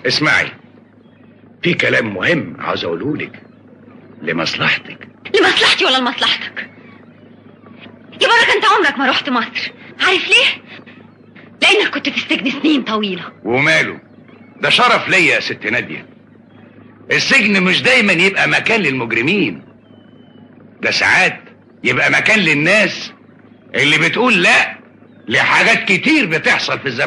اسمعي في كلام مهم عاوز اقوله لك لمصلحتك لمصلحتي ولا لمصلحتك يا بركة انت عمرك ما رحت مصر عارف ليه لانك كنت في السجن سنين طويلة وماله ده شرف ليا يا ست نادية السجن مش دايما يبقى مكان للمجرمين ده ساعات يبقى مكان للناس اللي بتقول لا لحاجات كتير بتحصل في الزمان